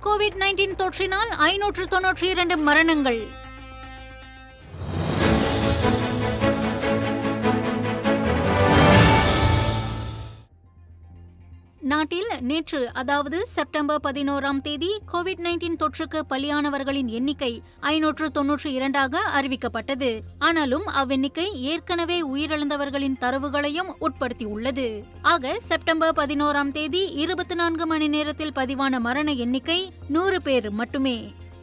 Covid nineteen தொற்றினால் ஐநூற்று தொன்னூற்றி இரண்டு மரணங்கள் நாட்டில் நேற்று அதாவது செப்டம்பர் பதினோராம் தேதி கோவிட் நைன்டீன் தொற்றுக்கு பலியானவர்களின் எண்ணிக்கை ஐநூற்று தொன்னூற்றி இரண்டாக அறிவிக்கப்பட்டது ஆனாலும் அவ்வெண்ணிக்கை ஏற்கனவே உயிரிழந்தவர்களின் தரவுகளையும் உட்படுத்தியுள்ளது ஆக செப்டம்பர் பதினோராம் தேதி இருபத்தி நான்கு மணி நேரத்தில் பதிவான மரண எண்ணிக்கை நூறு பேர் மட்டுமே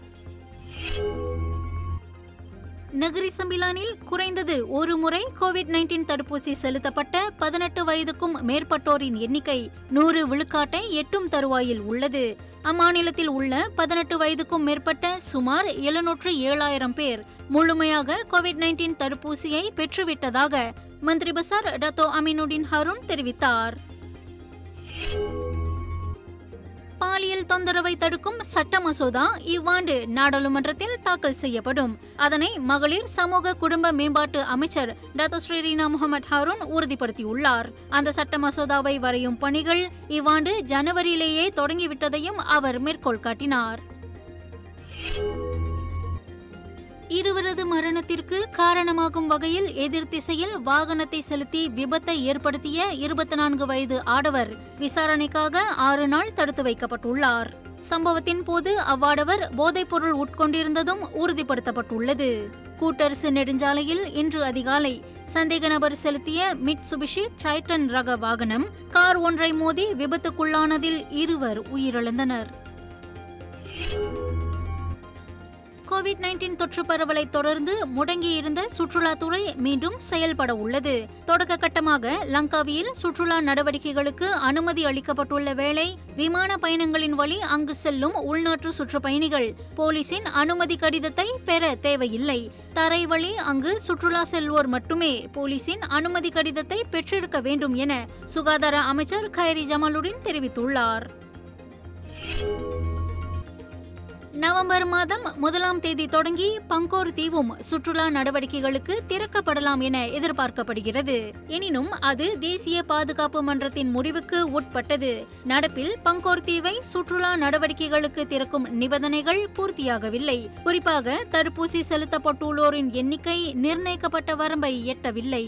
நகரி சம்பிலானில் குறைந்தது ஒரு முறை கோவிட் நைன்டீன் தடுப்பூசி செலுத்தப்பட்ட பதினெட்டு வயதுக்கும் மேற்பட்டோரின் எண்ணிக்கை நூறு விழுக்காட்டை எட்டும் தருவாயில் உள்ளது அம்மாநிலத்தில் உள்ள பதினெட்டு வயதுக்கும் மேற்பட்ட சுமார் எழுநூற்று ஏழாயிரம் பேர் முழுமையாக கோவிட் நைன்டீன் தடுப்பூசியை பெற்றுவிட்டதாக மந்திரி பசார் டத்தோ அமீனுடின் ஹருண் தெரிவித்தார் பாலியல் தொந்தரவை தடுக்கும் சட்ட மசோதா இவ்வாண்டு நாடாளுமன்றத்தில் தாக்கல் செய்யப்படும் அதனை மகளிர் சமூக குடும்ப மேம்பாட்டு அமைச்சர் டாக்டர் ஸ்ரீரீனா முகமது ஹாரூன் உறுதிப்படுத்தியுள்ளார் அந்த சட்ட மசோதாவை வரையும் பணிகள் இவ்வாண்டு ஜனவரியிலேயே தொடங்கிவிட்டதையும் அவர் மேற்கோள் காட்டினார் இருவரது மரணத்திற்கு காரணமாகும் வகையில் எதிர் திசையில் வாகனத்தை செலுத்தி விபத்தை ஏற்படுத்திய இருபத்தி நான்கு வயது ஆடவர் விசாரணைக்காக ஆறு நாள் தடுத்து வைக்கப்பட்டுள்ளார் சம்பவத்தின் போது அவ்வாடவர் போதைப்பொருள் உட்கொண்டிருந்ததும் உறுதிப்படுத்தப்பட்டுள்ளது கூட்டரசு நெடுஞ்சாலையில் இன்று அதிகாலை சந்தேக நபர் செலுத்திய மிட்சுபிஷி ட்ரைட்டன் ரக வாகனம் கார் ஒன்றை மோதி விபத்துக்குள்ளானதில் இருவர் உயிரிழந்தனர் கோவிட் நைன்டீன் தொற்று பரவலை தொடர்ந்து முடங்கியிருந்த சுற்றுலாத்துறை மீண்டும் செயல்பட உள்ளது தொடக்க கட்டமாக லங்காவியில் சுற்றுலா நடவடிக்கைகளுக்கு அனுமதி அளிக்கப்பட்டுள்ள வேளை விமான பயணங்களின் வழி அங்கு செல்லும் உள்நாட்டு சுற்றுப்பயணிகள் போலீசின் அனுமதி கடிதத்தை பெற தேவையில்லை தரை வழி அங்கு சுற்றுலா செல்வோர் மட்டுமே போலீசின் அனுமதி கடிதத்தை பெற்றிருக்க வேண்டும் என சுகாதார அமைச்சர் கைரி ஜமாலுடன் தெரிவித்துள்ளார் நவம்பர் மாதம் முதலாம் தேதி தொடங்கி பங்கோர் தீவும் சுற்றுலா நடவடிக்கைகளுக்கு திறக்கப்படலாம் என எதிர்பார்க்கப்படுகிறது எனினும் அது தேசிய பாதுகாப்பு மன்றத்தின் முடிவுக்கு உட்பட்டது நடப்பில் பங்கோர் தீவை சுற்றுலா நடவடிக்கைகளுக்கு திறக்கும் நிபந்தனைகள் பூர்த்தியாகவில்லை குறிப்பாக தடுப்பூசி செலுத்தப்பட்டுள்ளோரின் எண்ணிக்கை நிர்ணயிக்கப்பட்ட வரம்பை எட்டவில்லை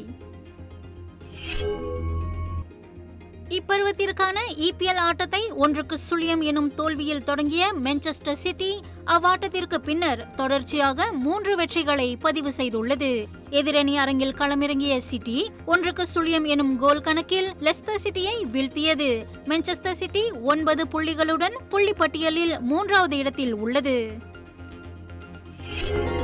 இப்பருவத்திற்கான இபிஎல் ஆட்டத்தை ஒன்றுக்கு சுழியம் எனும் தோல்வியில் தொடங்கிய மான்செஸ்டர் சிட்டி அவ்வாட்டத்திற்கு பின்னர் தொடர்ச்சியாக மூன்று வெற்றிகளை பதிவு செய்துள்ளது எதிரணி அரங்கில் களமிறங்கிய சிட்டி ஒன்றுக்கு சுழியம் எனும் கோல் கணக்கில் லெஸ்டர் சிட்டியை வீழ்த்தியது மான்செஸ்டர் சிட்டி ஒன்பது புள்ளிகளுடன் புள்ளி பட்டியலில் மூன்றாவது இடத்தில் உள்ளது